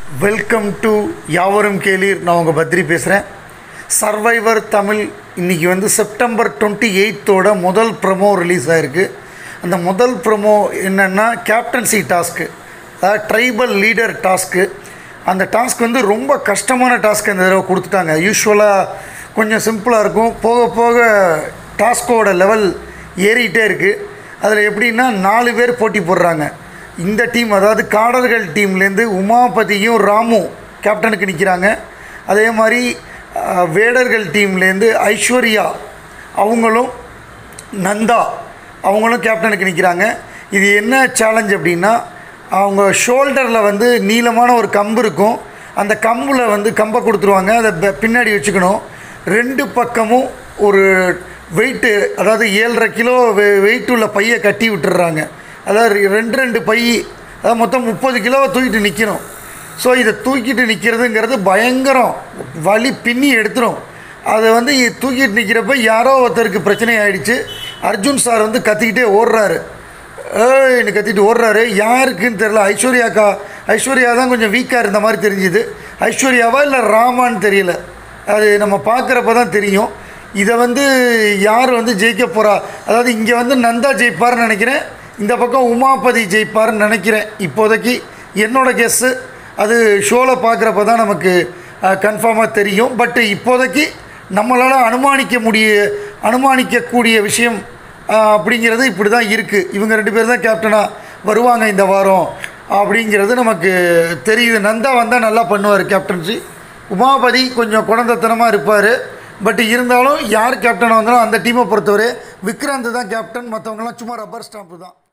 welcome to யாவரும் கேளீர் நான் உங்கள் பத்ரி பேசுகிறேன் சர்வைவர் தமிழ் இன்றைக்கி வந்து செப்டம்பர் டுவெண்ட்டி எயித்தோட முதல் ப்ரமோ ரிலீஸ் ஆகிருக்கு அந்த முதல் ப்ரமோ என்னென்னா கேப்டன்சி டாஸ்க்கு அதாவது ட்ரைபல் லீடர் டாஸ்க்கு அந்த டாஸ்க் வந்து ரொம்ப கஷ்டமான டாஸ்க் இந்த தடவை கொடுத்துட்டாங்க யூஸ்வலாக கொஞ்சம் சிம்பிளாக இருக்கும் போக போக டாஸ்கோட லெவல் ஏறிட்டே இருக்குது அதில் எப்படின்னா நாலு பேர் போட்டி போடுறாங்க இந்த டீம் அதாவது காடர்கள் டீம்லேருந்து உமாபதியும் ராமு கேப்டனுக்கு நிற்கிறாங்க அதே மாதிரி அஹ், வேடர்கள் டீம்லேருந்து ஐஸ்வர்யா அவங்களும் நந்தா அவங்களும் கேப்டனுக்கு நிற்கிறாங்க இது என்ன சேலஞ்ச் அப்படின்னா அவங்க ஷோல்டரில் வந்து நீளமான ஒரு கம்பு இருக்கும் அந்த கம்பில் வந்து கம்பை கொடுத்துருவாங்க அதை ப- பின்னாடி வச்சுக்கணும் ரெண்டு பக்கமும் ஒரு வெயிட்டு அதாவது ஏழரை கிலோ வெ வெயிட் உள்ள பையை கட்டி விட்டுடுறாங்க அதாவது ரெ- ரெண்டு ரெண்டு பை அதாவது மொத்தம் முப்பது கிலோவை தூக்கிட்டு நிற்கணும் ஸோ இதை தூக்கிட்டு நிற்கிறதுங்கிறது பயங்கரம் வலி பின்னி எடுத்துரும் அதை வந்து இ- தூக்கிட்டு நிற்கிறப்ப யாரோ ஒருத்தருக்கு பிரச்சனை ஆயிடுச்சு அர்ஜுன் சார் வந்து கத்திக்கிட்டே ஓடுறாரு ஏன்னு கத்திட்டு ஓடுறாரு யாருக்குன்னு தெரில ஐஸ்வர்யாக்கா ஐஸ்வர்யா தான் கொஞ்சம் வீக்காக இருந்த மாதிரி தெரிஞ்சுது ஐஸ்வர்யாவா இல்லை ராமான்னு தெரியல அது நம்ம பார்க்குறப்ப தான் தெரியும் இதை வந்து யார் வந்து ஜெயிக்க போகிறா அதாவது இங்கே வந்து நந்தா ஜெயிப்பார்னு நினைக்கிறேன் இந்த பக்கம் உமாபதி ஜெயிப்பார்னு நினைக்கிறேன் இப்போதைக்கு என்னோட கெஸ்ஸு அது ஷோவில் பார்க்குறப்ப தான் நமக்கு கன்ஃபார்மாக தெரியும் பட் இப்போதைக்கு நம்மளால் அனுமானிக்க முடிய அனுமானிக்கக்கூடிய விஷயம் ஆஹ், அப்படிங்கிறது இப்படி தான் இருக்குது இவங்க ரெண்டு பேர் தான் கேப்டனாக வருவாங்க இந்த வாரம் அப்படிங்கிறது நமக்கு தெரியுது நந்தா வந்தால் நல்லா பண்ணுவார் கேப்டன்சி உமாபதி கொஞ்சம் குழந்தைத்தனமாக இருப்பார் பட் இருந்தாலும் யார் கேப்டனாக வந்தாலும் அந்த டீமை பொறுத்தவரை விக்ராந்த் தான் கேப்டன் மற்றவங்கலாம் சும்மா ரப்பர் ஸ்டாம்ப்பு தான்